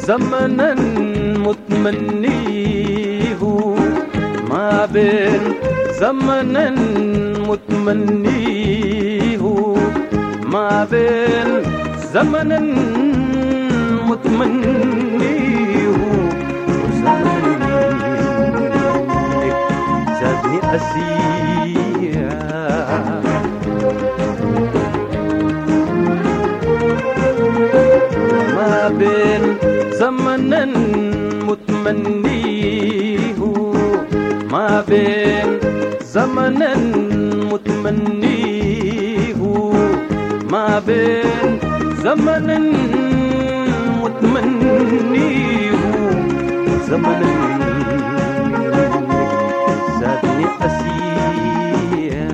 زمنا متمنيه ما بين زمنا متمنيه ما بين زمنا متمنيه وزمن زادني أسير ما بين زمنا متمنيه ما بين زمنا متمنيه ما بين زمنا متمنيه زمنا زادني أسير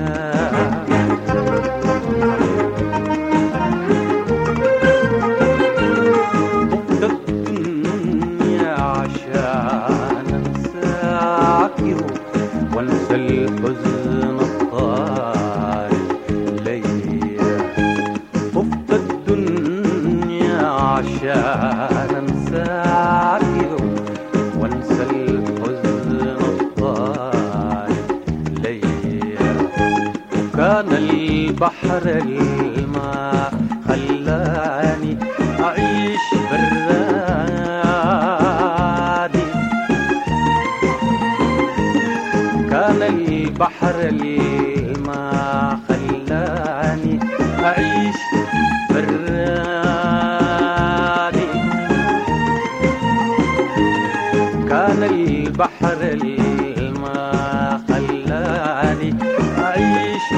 الدنيا عشان انساك وانسى الحزن الطارئ ليا طفت الدنيا عشان انساك وانسى الحزن الطارئ ليا وكان البحر الماء خلاني أعيش برادي كان البحر الماء خلاني أعيش برادي كان البحر الماء خلاني أعيش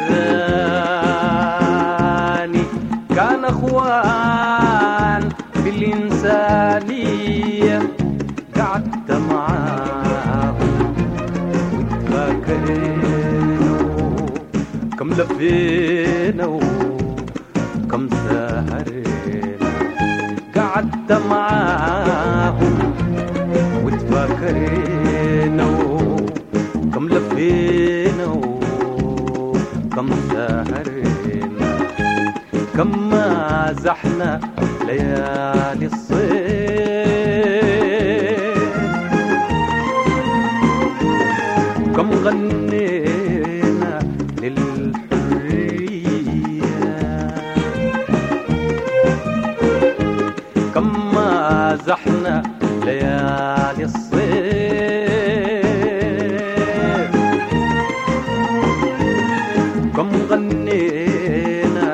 براني كان أخوان بالإنسانية قعدت معاهم وتفاكرنا كم لفينا وكم سهرنا قعدت معاهم وتفاكرنا كم لفينا وكم سهرنا كم مازحنا ليالي الصيف كم غنينا للحرية كم مازحنا ليالي الصيف كم غنينا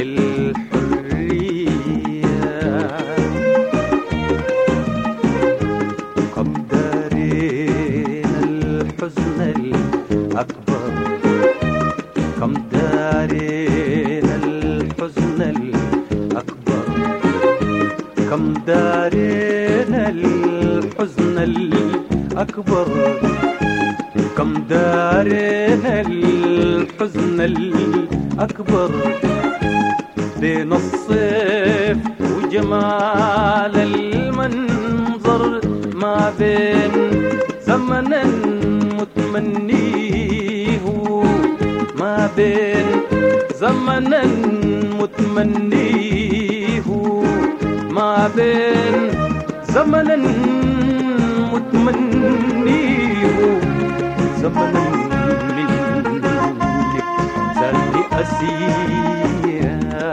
للحرية كم دارينا الحزن الأكبر كم دارينا الحزن الأكبر كم دارينا الحزن الأكبر كم دارينا الحزن الأكبر بين الصيف وجمال المنظر ما بين زمنا متمنيه ما بين زمنا متمنيه ما بين زمنا متمنيه زمنا منك زادني أسير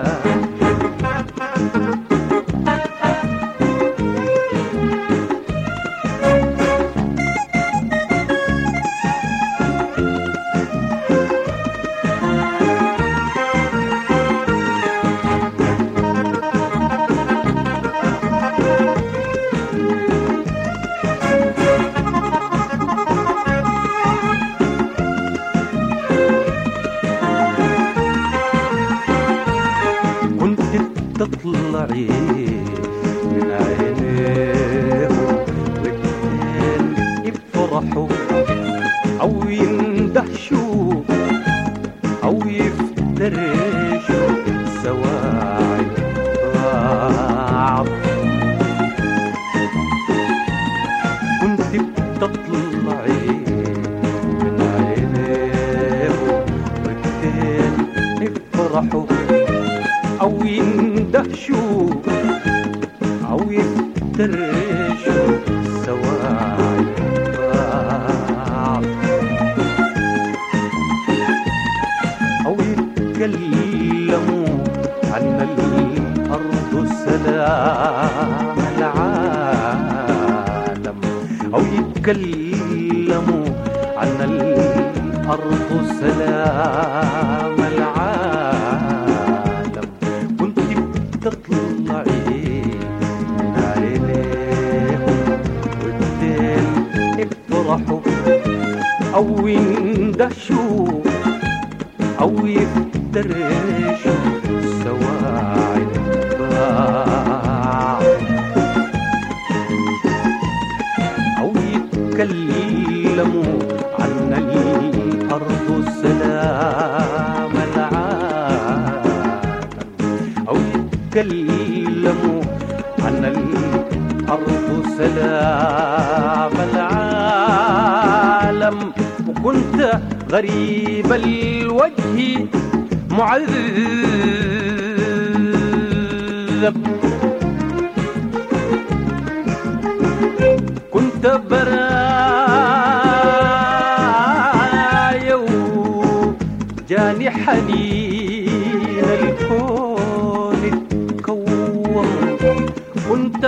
كنت تطلعي من عينيهم والاثنين يفرحوا او يندهشوا او يفترشوا سواعي بعض كنت بتطلعي من عينيهم والاثنين يفرحوا أو يندهشوا أو يفترشوا سواعي بعض أو يتكلموا عن الأرض سلام العالم أو يتكلموا عن الأرض سلام العالم كنت بتطلعي من عينيهم والدين يفرحوا أو يندهشوا أو يفترشوا سواعد بعض أو يتكلموا عن الأرض سلام العالم أو يتكلموا عن الأرض سلام العالم وكنت غريب الوجه معذب كنت برايا جاني حنين الكون اتكون كنت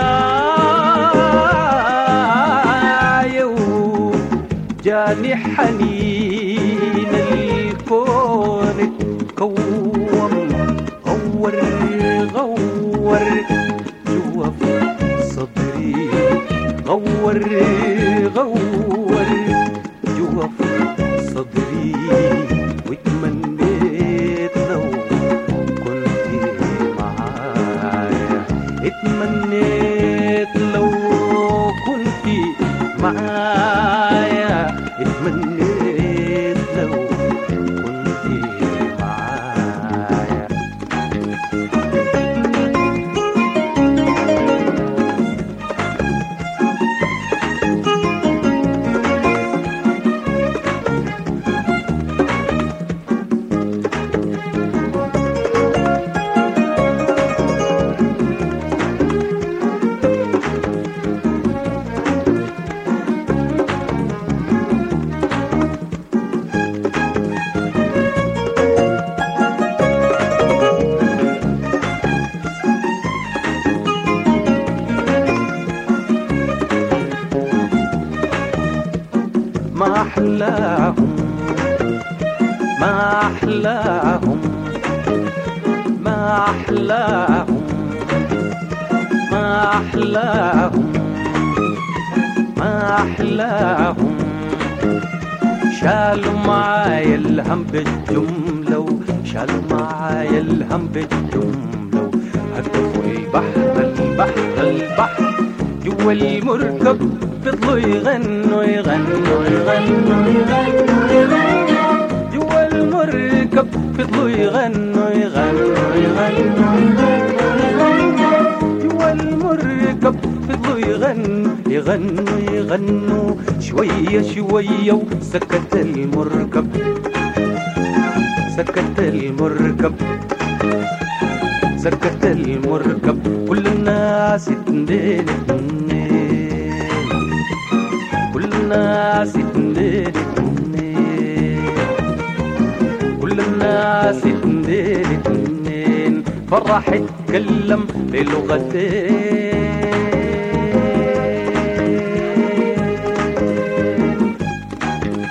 برايا جاني حنين الكون اتكون غور غور جوا في صدري غور غور جوا في صدري واتمنيت لو كنت معايا اتمنيت لو كنت معايا اتمنيت لو كنت معايا ما أحلاهم ما أحلاهم ما أحلاهم ما أحلاهم ما أحلاهم شالوا معايا الهم بالجملة شالوا معايا الهم بالجملة هدفوا البحر البحر البحر جوا المركب فضلوا يغنوا يغنوا يغنوا يغنوا يغنوا جوا المركب فضلوا يغنوا يغنوا يغنوا يغنوا جوا المركب فضلوا يغنوا يغنوا يغنوا شوية شوية وسكت المركب سكت المركب سكت المركب كل الناس اتنين اتنين كل الناس اتنين اتنين كل الناس اتنين اتنين فرح اتكلم بلغتين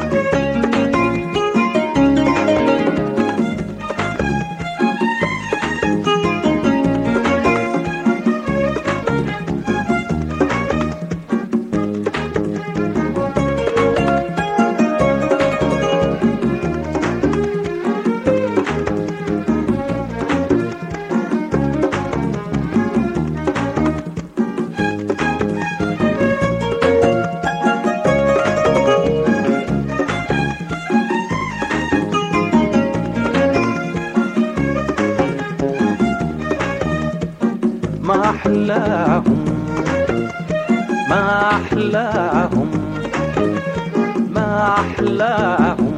ما أحلاهم ما أحلاهم ما أحلاهم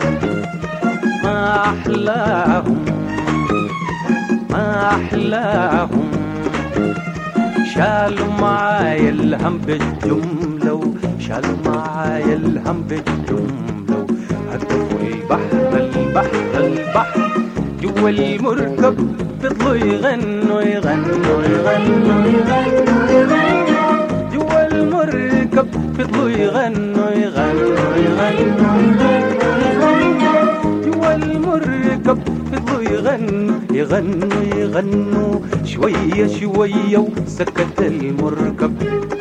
ما أحلاهم ما أحلاهم شالوا معايا الهم بالجملة وشالوا معايا الهم بالجملة هدفوا البحر البحر البحر جوا المركب فضلوا يغنوا يغنوا يغنوا يغنوا يغنوا جوا المركب فضلوا يغنوا يغنوا يغنوا يغنوا يغنوا جوا المركب فضلوا يغنوا يغنوا يغنوا شوية شوية وسكت المركب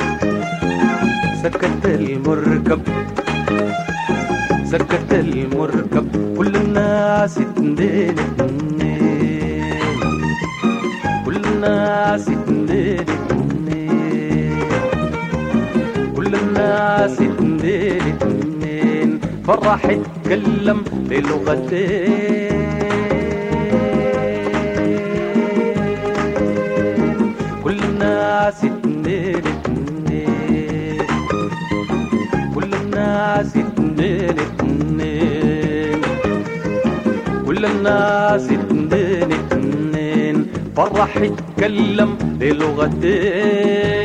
سكت المركب سكت المركب كل الناس تندين تندين كل الناس تندين تندين كل الناس تندين تندين فرح يتكلم بلغتين كل الناس تندين تندين كل الناس تندين تندين كل الناس تندين تندين فرح يتكلم بلغتين